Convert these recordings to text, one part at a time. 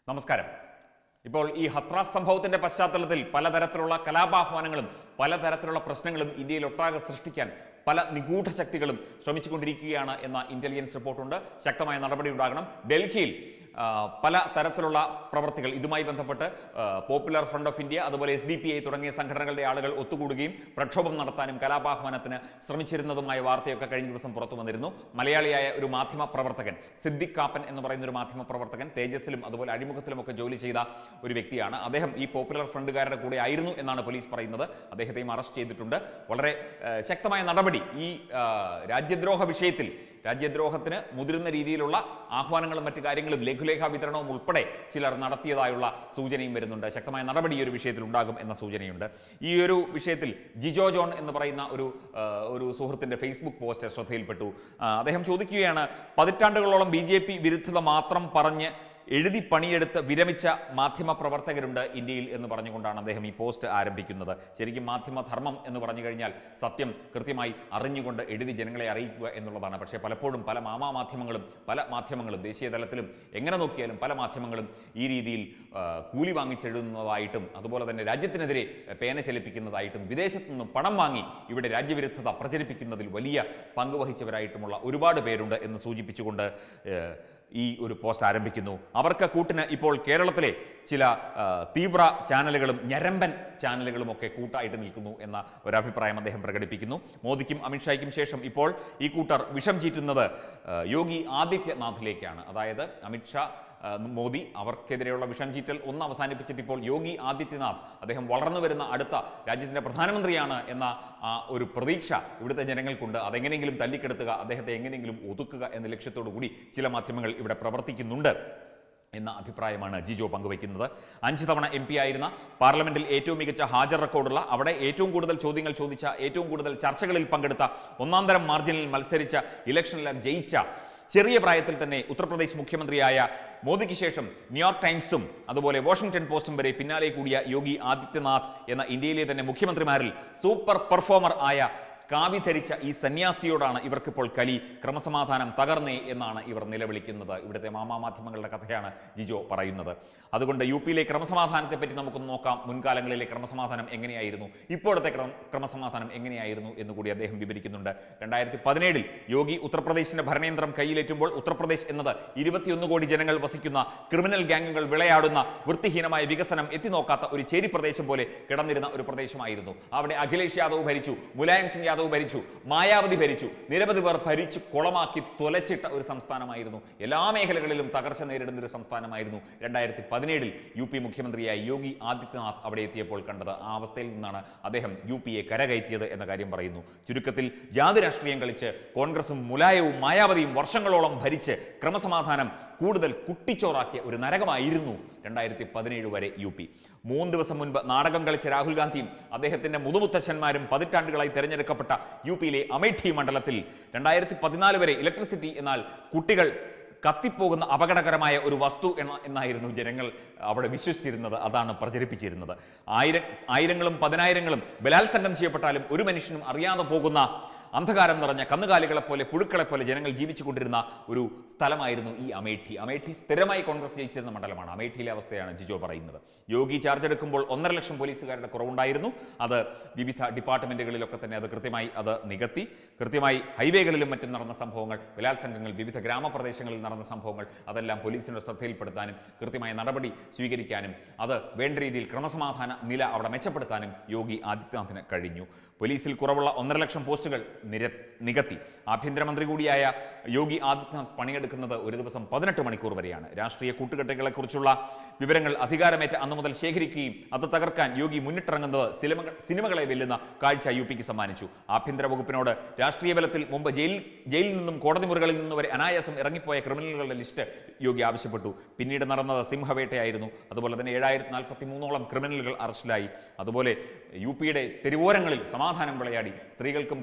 നമസ്കാരം ഇപ്പോൾ ഈ ഹത്രാസ് സംഭവത്തിന്റെ പശ്ചാത്തലത്തിൽ പലതരത്തിലുള്ള കലാപാഹ്വാനങ്ങളും പലതരത്തിലുള്ള പ്രശ്നങ്ങളും ഇന്ത്യയിൽ ഒട്ടാകെ സൃഷ്ടിക്കാൻ പല നിഗൂഢ ശക്തികളും ശ്രമിച്ചുകൊണ്ടിരിക്കുകയാണ് എന്ന ഇന്റലിജൻസ് റിപ്പോർട്ടുണ്ട് ശക്തമായ നടപടി ഉണ്ടാകണം ഡൽഹിയിൽ ആ, പല തരത്തിലുള്ള പ്രവർത്തികൾ ഇതുമായി ബന്ധപ്പെട്ട് ആ, പോപ്പുലർ ഫ്രണ്ട് ഓഫ് ഇന്ത്യ അതുപോലെ എസ് ഡി പി ഐ തുടങ്ങിയ സംഘടനകളുടെ ആളുകൾ ഒത്തുകൂടുകയും പ്രക്ഷോഭം നടത്താനും കലാപാഹ്വാനത്തിന് ശ്രമിച്ചിരുന്നതുമായ വാർത്തയൊക്കെ കഴിഞ്ഞ ദിവസം പുറത്തു വന്നിരുന്നു മലയാളിയായ ഒരു മാധ്യമ പ്രവർത്തകൻ സിദ്ദിഖ് കാപ്പൻ എന്ന് പറയുന്ന ഒരു മാധ്യമ പ്രവർത്തകൻ തേജസ്സിലും അതുപോലെ അഴിമുഖത്തിലും ഒക്കെ ജോലി ചെയ്ത ഒരു വ്യക്തിയാണ് അദ്ദേഹം ഈ പോപ്പുലർ ഫ്രണ്ടുകാരുടെ കൂടെ ആയിരുന്നു എന്നാണ് പോലീസ് പറയുന്നത് അദ്ദേഹത്തെയും അറസ്റ്റ് ചെയ്തിട്ടുണ്ട് വളരെ ആ, ശക്തമായ നടപടി ഈ ആ, രാജ്യദ്രോഹ വിഷയത്തിൽ രാജ്യദ്രോഹത്തിന് മുതിരുന്ന രീതിയിലുള്ള ആഹ്വാനങ്ങളും മറ്റു കാര്യങ്ങളും ലഘുലേഖ വിതരണവും ഉൾപ്പെടെ ചിലർ നടത്തിയതായുള്ള സൂചനയും വരുന്നുണ്ട് ശക്തമായ നടപടി ഈ ഒരു വിഷയത്തിൽ ഉണ്ടാകും എന്ന സൂചനയുണ്ട് ഈ ഒരു വിഷയത്തിൽ ജിജോ ജോൺ എന്ന് പറയുന്ന ഒരു ആ, ഒരു സുഹൃത്തിന്റെ ഫേസ്ബുക്ക് പോസ്റ്റ് ശ്രദ്ധയിൽപ്പെട്ടു ആ, അദ്ദേഹം ചോദിക്കുകയാണ് പതിറ്റാണ്ടുകളോളം ബി ജെ പി വിരുദ്ധത മാത്രം പറഞ്ഞ് എഴുതി പണിയെടുത്ത് വിരമിച്ച മാധ്യമ പ്രവർത്തകരുണ്ട് ഇന്ത്യയിൽ എന്ന് പറഞ്ഞുകൊണ്ടാണ് അദ്ദേഹം ഈ പോസ്റ്റ് ആരംഭിക്കുന്നത് ശരിക്കും മാധ്യമ ധർമ്മം എന്ന് പറഞ്ഞു കഴിഞ്ഞാൽ സത്യം കൃത്യമായി അറിഞ്ഞുകൊണ്ട് എഴുതി ജനങ്ങളെ അറിയിക്കുക എന്നുള്ളതാണ് പക്ഷേ പലപ്പോഴും പല മാമാ മാധ്യമങ്ങളും പല മാധ്യമങ്ങളും ദേശീയ തലത്തിലും എങ്ങനെ നോക്കിയാലും പല മാധ്യമങ്ങളും ഈ രീതിയിൽ ആ, കൂലി വാങ്ങിച്ചെഴുതുന്നതായിട്ടും അതുപോലെ തന്നെ രാജ്യത്തിനെതിരെ പേന ചലിപ്പിക്കുന്നതായിട്ടും വിദേശത്തു നിന്നും പണം വാങ്ങി ഇവിടെ രാജ്യവിരുദ്ധത പ്രചരിപ്പിക്കുന്നതിൽ വലിയ പങ്കുവഹിച്ചവരായിട്ടുമുള്ള ഒരുപാട് പേരുണ്ട് എന്ന് സൂചിപ്പിച്ചുകൊണ്ട് ഏഹ്, ഈ ഒരു പോസ്റ്റ് ആരംഭിക്കുന്നു അവർക്ക് കൂട്ടിന് ഇപ്പോൾ കേരളത്തിലെ ചില ആ, തീവ്ര ചാനലുകളും ഞരമ്പൻ ചാനലുകളും ഒക്കെ കൂട്ടായിട്ട് നിൽക്കുന്നു എന്ന ഒരു അഭിപ്രായം അദ്ദേഹം പ്രകടിപ്പിക്കുന്നു മോദിക്കും അമിത്ഷായ്ക്കും ശേഷം ഇപ്പോൾ ഈ കൂട്ടർ വിഷം ചീറ്റുന്നത് ആ, യോഗി ആദിത്യനാഥിലേക്കാണ് അതായത് അമിത്ഷാ ആ, മോദി അവർക്കെതിരെയുള്ള വിഷം ചീറ്റൽ ഒന്ന് അവസാനിപ്പിച്ചിട്ട് ഇപ്പോൾ യോഗി ആദിത്യനാഥ് അദ്ദേഹം വളർന്നു വരുന്ന അടുത്ത രാജ്യത്തിന്റെ പ്രധാനമന്ത്രിയാണ് എന്ന ആ ഒരു പ്രതീക്ഷ ഇവിടുത്തെ ജനങ്ങൾക്കുണ്ട് അതെങ്ങനെയെങ്കിലും തല്ലിക്കെടുത്തുക അദ്ദേഹത്തെ എങ്ങനെയെങ്കിലും ഒതുക്കുക എന്ന ലക്ഷ്യത്തോടു കൂടി ചില മാധ്യമങ്ങൾ ഇവിടെ പ്രവർത്തിക്കുന്നുണ്ട് എന്ന അഭിപ്രായമാണ് ജിജോ പങ്കുവയ്ക്കുന്നത് അഞ്ച് തവണ എം പി ആയിരുന്ന പാർലമെന്റിൽ ഏറ്റവും മികച്ച ഹാജർ റെക്കോർഡുള്ള അവിടെ ഏറ്റവും കൂടുതൽ ചോദ്യങ്ങൾ ചോദിച്ച ഏറ്റവും കൂടുതൽ ചർച്ചകളിൽ പങ്കെടുത്ത ഒന്നാം തരം മാർജിനിൽ മത്സരിച്ച ഇലക്ഷനിലെല്ലാം ജയിച്ച ചെറിയ പ്രായത്തിൽ തന്നെ ഉത്തർപ്രദേശ് മുഖ്യമന്ത്രിയായ മോദിക്ക് ശേഷം ന്യൂയോർക്ക് ടൈംസും അതുപോലെ വാഷിംഗ്ടൺ പോസ്റ്റും വരെ പിന്നാലെ കൂടിയ യോഗി ആദിത്യനാഥ് എന്ന ഇന്ത്യയിലെ തന്നെ മുഖ്യമന്ത്രിമാരിൽ സൂപ്പർ പെർഫോമർ ആയ കാവി ധരിച്ച ഈ സന്യാസിയോടാണ് ഇവർക്കിപ്പോൾ കലി ക്രമസമാധാനം തകർന്നേ എന്നാണ് ഇവർ നിലവിളിക്കുന്നത് ഇവിടുത്തെ മാമാ മാധ്യമങ്ങളുടെ കഥയാണ് ജിജോ പറയുന്നത് അതുകൊണ്ട് യു പിയിലെ ക്രമസമാധാനത്തെ പറ്റി നമുക്കൊന്ന് നോക്കാം മുൻകാലങ്ങളിലെ ക്രമസമാധാനം എങ്ങനെയായിരുന്നു ഇപ്പോഴത്തെ ക്രമ ക്രമസമാധാനം എങ്ങനെയായിരുന്നു എന്ന് കൂടി അദ്ദേഹം വിവരിക്കുന്നുണ്ട് രണ്ടായിരത്തി പതിനേഴിൽ യോഗി ഉത്തർപ്രദേശിന്റെ ഭരണയന്ത്രം കയ്യിലേറ്റുമ്പോൾ ഉത്തർപ്രദേശ് എന്നത് ഇരുപത്തിയൊന്ന് കോടി ജനങ്ങൾ വസിക്കുന്ന ക്രിമിനൽ ഗാങ്ങുകൾ വിളയാടുന്ന വൃത്തിഹീനമായ വികസനം എത്തിനോക്കാത്ത ഒരു ചേരി പ്രദേശം പോലെ കിടന്നിരുന്ന ഒരു പ്രദേശമായിരുന്നു അവിടെ അഖിലേഷ് യാദവ് ഭരിച്ചു മുലായം സിംഗ് യാദവ് ഭരിച്ചു മായാവതി ഭരിച്ചു നിരവധി പേർ ഭരിച്ചു കുളമാക്കി തുലച്ചിട്ട ഒരു സംസ്ഥാനമായിരുന്നു എല്ലാ മേഖലകളിലും തകർച്ച നേരിടുന്ന ഒരു സംസ്ഥാനമായിരുന്നു രണ്ടായിരത്തി പതിനേഴിൽ യു പി മുഖ്യമന്ത്രിയായ യോഗി ആദിത്യനാഥ് അവിടെ എത്തിയപ്പോൾ കണ്ടത് ആ അവസ്ഥയിൽ നിന്നാണ് അദ്ദേഹം യു പിയെ കരകയറ്റിയത് എന്ന കാര്യം പറയുന്നു ചുരുക്കത്തിൽ ജാതി രാഷ്ട്രീയം കളിച്ച് കോൺഗ്രസും മുലായവും മായാവതിയും വർഷങ്ങളോളം ഭരിച്ച് ക്രമസമാധാനം കൂടുതൽ കുട്ടിച്ചോറാക്കിയ ഒരു നരകമായിരുന്നു രണ്ടായിരത്തി പതിനേഴ് വരെ യു പി മൂന്ന് ദിവസം മുൻപ് നാടകം കളിച്ച രാഹുൽ ഗാന്ധിയും അദ്ദേഹത്തിന്റെ മുതുമുത്തച്ഛന്മാരും പതിറ്റാണ്ടുകളായി തെരഞ്ഞെടുക്കപ്പെട്ട യു പിയിലെ അമേഠി മണ്ഡലത്തിൽ രണ്ടായിരത്തി പതിനാല് വരെ ഇലക്ട്രിസിറ്റി എന്നാൽ കുട്ടികൾ കത്തിപ്പോകുന്ന അപകടകരമായ ഒരു വസ്തു എന്ന എന്നായിരുന്നു ജനങ്ങൾ അവിടെ വിശ്വസിച്ചിരുന്നത് അതാണ് പ്രചരിപ്പിച്ചിരുന്നത് ആയിരം ആയിരങ്ങളും പതിനായിരങ്ങളും ബലാത്സംഗം ചെയ്യപ്പെട്ടാലും ഒരു മനുഷ്യനും അറിയാതെ പോകുന്ന അന്ധകാരം നിറഞ്ഞ കന്നുകാലികളെ പോലെ പുഴുക്കളെ പോലെ ജനങ്ങൾ ജീവിച്ചുകൊണ്ടിരുന്ന ഒരു സ്ഥലമായിരുന്നു ഈ അമേഠി അമേഠി സ്ഥിരമായി കോൺഗ്രസ് ജയിച്ചിരുന്ന മണ്ഡലമാണ് അമേഠിയിലെ അവസ്ഥയാണ് ജിജോ പറയുന്നത് യോഗി ചാർജ് എടുക്കുമ്പോൾ ഒന്നര ലക്ഷം പോലീസുകാരുടെ കുറവുണ്ടായിരുന്നു അത് വിവിധ ഡിപ്പാർട്ട്മെന്റുകളിലൊക്കെ തന്നെ അത് കൃത്യമായി അത് നികത്തി കൃത്യമായി ഹൈവേകളിലും മറ്റും നടന്ന സംഭവങ്ങൾ ബലാത്സംഗങ്ങൾ വിവിധ ഗ്രാമപ്രദേശങ്ങളിൽ നടന്ന സംഭവങ്ങൾ അതെല്ലാം പോലീസിന്റെ ശ്രദ്ധയിൽപ്പെടുത്താനും കൃത്യമായ നടപടി സ്വീകരിക്കാനും അത് വേണ്ട രീതിയിൽ ക്രമസമാധാന നില അവിടെ മെച്ചപ്പെടുത്താനും യോഗി ആദിത്യനാഥിന് കഴിഞ്ഞു പോലീസിൽ കുറവുള്ള ഒന്നര ലക്ഷം പോസ്റ്റുകൾ നിര നികത്തി ആഭ്യന്തരമന്ത്രി കൂടിയായ യോഗി ആദിത്യനാഥ് പണിയെടുക്കുന്നത് ഒരു ദിവസം പതിനെട്ട് മണിക്കൂർ വരെയാണ് രാഷ്ട്രീയ കൂട്ടുകെട്ടുകളെക്കുറിച്ചുള്ള വിവരങ്ങൾ അധികാരമേറ്റ അന്നു മുതൽ ശേഖരിക്കുകയും അത് തകർക്കാൻ യോഗി മുന്നിട്ടിറങ്ങുന്നത് സിനിമകൾ സിനിമകളെ വെല്ലുന്ന കാഴ്ച യു പിക്ക് സമ്മാനിച്ചു ആഭ്യന്തര വകുപ്പിനോട് രാഷ്ട്രീയ ബലത്തിൽ മുമ്പ് ജയിൽ ജയിലിൽ നിന്നും കോടതി മുറികളിൽ നിന്നും വരെ അനായാസം ഇറങ്ങിപ്പോയ ക്രിമിനലുകളുടെ ലിസ്റ്റ് യോഗി ആവശ്യപ്പെട്ടു പിന്നീട് നടന്നത് സിംഹവേട്ടയായിരുന്നു അതുപോലെ തന്നെ ഏഴായിരത്തി നാൽപ്പത്തി മൂന്നോളം ക്രിമിനലുകൾ അറസ്റ്റിലായി അതുപോലെ യു പിയുടെ തെരുവോരങ്ങളിൽ സമാധാനം വിളയാടി സ്ത്രീകൾക്കും കുട്ടികൾക്കും ഒക്കെ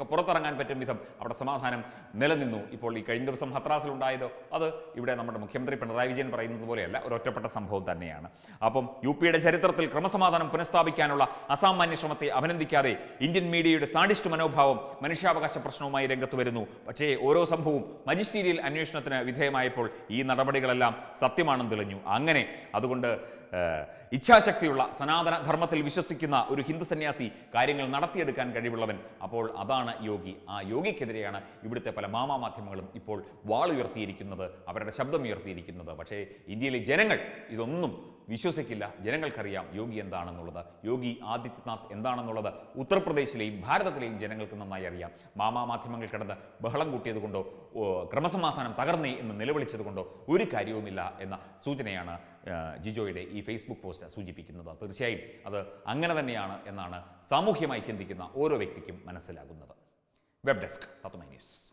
ഒക്കെ പുറത്തിറങ്ങാൻ പറ്റും വിധം അവിടെ സമാധാനം നിലനിന്നു ഇപ്പോൾ ഈ കഴിഞ്ഞ ദിവസം ഹത്രാസിലുണ്ടായത് അത് ഇവിടെ നമ്മുടെ മുഖ്യമന്ത്രി പിണറായി വിജയൻ പറയുന്നത് പോലെയല്ല ഒരു ഒറ്റപ്പെട്ട സംഭവം തന്നെയാണ് അപ്പം യു പിയുടെ ചരിത്രത്തിൽ ക്രമസമാധാനം പുനഃസ്ഥാപിക്കാനുള്ള അസാമാന്യ ശ്രമത്തെ അഭിനന്ദിക്കാതെ ഇന്ത്യൻ മീഡിയയുടെ സാഡിസ്റ്റ് മനോഭാവം മനുഷ്യാവകാശ പ്രശ്നവുമായി രംഗത്ത് വരുന്നു പക്ഷേ ഓരോ സംഭവവും മജിസ്റ്റീരിയൽ അന്വേഷണത്തിന് വിധേയമായപ്പോൾ ഈ നടപടികളെല്ലാം സത്യമാണെന്ന് തെളിഞ്ഞു അങ്ങനെ അതുകൊണ്ട് ഏഹ്, ഇച്ഛാശക്തിയുള്ള സനാതന ധർമ്മത്തിൽ വിശ്വസിക്കുന്ന ഒരു ഹിന്ദു സന്യാസി കാര്യങ്ങൾ നടത്തിയെടുക്കാൻ കഴിവുള്ളവൻ അപ്പോൾ അതാണ് യോഗി ആ യോഗിക്കെതിരെയാണ് ഇവിടുത്തെ പല മാമാ മാധ്യമങ്ങളും ഇപ്പോൾ വാളുയർത്തിയിരിക്കുന്നത് അവരുടെ ശബ്ദം ഉയർത്തിയിരിക്കുന്നത് പക്ഷേ ഇന്ത്യയിലെ ജനങ്ങൾ ഇതൊന്നും വിശ്വസിക്കില്ല ജനങ്ങൾക്കറിയാം യോഗി എന്താണെന്നുള്ളത് യോഗി ആദിത്യനാഥ് എന്താണെന്നുള്ളത് ഉത്തർപ്രദേശിലെയും ഭാരതത്തിലെയും ജനങ്ങൾക്ക് നന്നായി അറിയാം മാമാ മാധ്യമങ്ങൾ കിടന്ന് ബഹളം കൂട്ടിയത് കൊണ്ടോ ഓ, ക്രമസമാധാനം തകർന്നേ എന്ന് നിലവിളിച്ചത് കൊണ്ടോ ഒരു കാര്യവുമില്ല എന്ന സൂചനയാണ് ആ, ജിജോയുടെ ഈ ഫേസ്ബുക്ക് പോസ്റ്റ് സൂചിപ്പിക്കുന്നത് തീർച്ചയായും അത് അങ്ങനെ തന്നെയാണ് എന്നാണ് സാമൂഹ്യമായി ചിന്തിക്കുന്ന ഓരോ വ്യക്തിക്കും മനസ്സിലാകുന്നത് വെബ് ഡെസ്ക് തത്വമൈ ന്യൂസ്